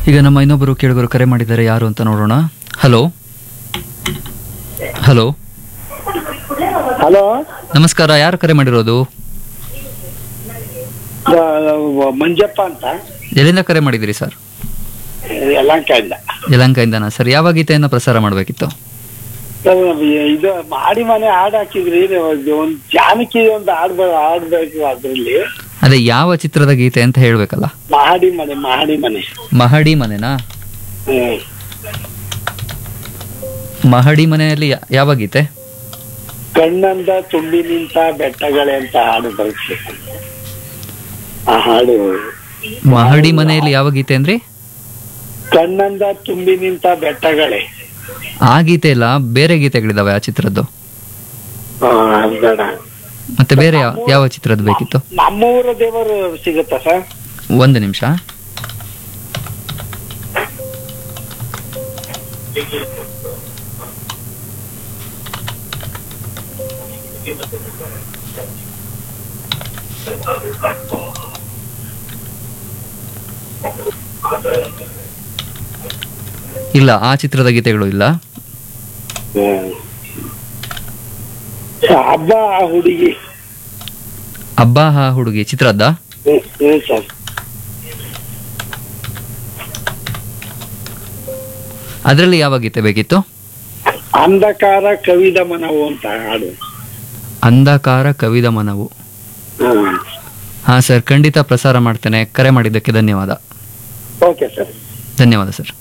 ಈಗ ನಮ್ಮ ಇನ್ನೊಬ್ಬರು ಕೇಳುಗರು ಕರೆ ಮಾಡಿದ್ದಾರೆ ಯಾರು ಅಂತ ನೋಡೋಣ ಹಲೋ ಹಲೋ ಹಲೋ ನಮಸ್ಕಾರ ಯಾರು ಕರೆ ಮಾಡಿರೋದು ಮಂಜಪ್ಪ ಅಂತ ಎಲ್ಲಿಂದ ಕರೆ ಮಾಡಿದಿರಿ ಸರ್ ಯಲಹಂಕದಿಂದ ಯಲಹಂಕದಿಂದನಾ ಸರ್ ಯಾವ ಗೀತೆಯನ್ನು ಪ್ರಸಾರ ಮಾಡಬೇಕಿತ್ತು ಸರ್, ಇದು ಮಾಡಿ ಮನೆ ಹಾಡು ಹಾಕಿದ್ರಿ ಒಂದು ಜಾನಕಿ ಒಂದು ಹಾಡ್ಬ ಹಾಡ್ಬೇಕು ಅದ್ರಲ್ಲಿ ಅದೇ ಯಾವ ಚಿತ್ರದ ಗೀತೆ ಅಂತ ಹೇಳಬೇಕಲ್ಲ ಮಹಡಿ ಮನೆ ಮಹಡಿ ಮನೆ ಮಹಡಿ ಮನೆನಾ ಹ್ಮ್. ಮಹಡಿ ಮನೆಯಲ್ಲಿ ಯಾ- ಯಾವ ಗೀತೆ ಕಣ್ಣಂದ ತುಂಬಿ ನಿಂತ ಬೆಟ್ಟಗಳೇ ಅಂತ ಹಾಡು ಬರುತ್ತೆ ಆ ಹಾಡು ಮಹಡಿ ಮನೆಯಲ್ಲಿ ಯಾವ ಗೀತೆ ಅಂದ್ರಿ ಕಣ್ಣಂದ ತುಂಬಿ ನಿಂತ ಬೆಟ್ಟಗಳೇ ಆ ಗೀತೆ ಇಲ್ಲ ಬೇರೆ ಗೀತೆಗಳಿದಾವೆ ಆ ಚಿತ್ರದ್ದು ಆ, ಅದ್ ಬೇಡ ಮತ್ತೆ ಬೇರೆ ಯಾವ- ಯಾವ ಚಿತ್ರದ್ದು ಬೇಕಿತ್ತು ನಮ್ಮೂರ ದೇವರು ಸಿಗುತ್ತಾ ಸರ್ ಒಂದು ನಿಮಿಷ ಇಲ್ಲ ಆ ಚಿತ್ರದ ಗೀತೆಗಳು ಇಲ್ಲ ಹ್ಮ್. ಹಬ್ಬ ಆ ಹುಡುಗಿ ಅಬ್ಬಾ ಹಾ ಹುಡುಗಿ ಚಿತ್ರದ್ದ ಹ್ಮ್ ಹ್ಮ್ ಸರ್ ಅದರಲ್ಲಿ ಯಾವ ಗೀತೆ ಬೇಕಿತ್ತು ಅಂಧಕಾರ ಕವಿದ ಮನವು ಅಂತ ಹಾಡು ಅಂಧಕಾರ ಕವಿದ ಮನವು ಹ್ಮ್ ಹಾ ಸರ್ ಖಂಡಿತ ಪ್ರಸಾರ ಮಾಡ್ತೇನೆ ಕರೆ ಮಾಡಿದ್ದಕ್ಕೆ ಧನ್ಯವಾದ ಓಕೆ ಸರ್ ಧನ್ಯವಾದ ಸರ್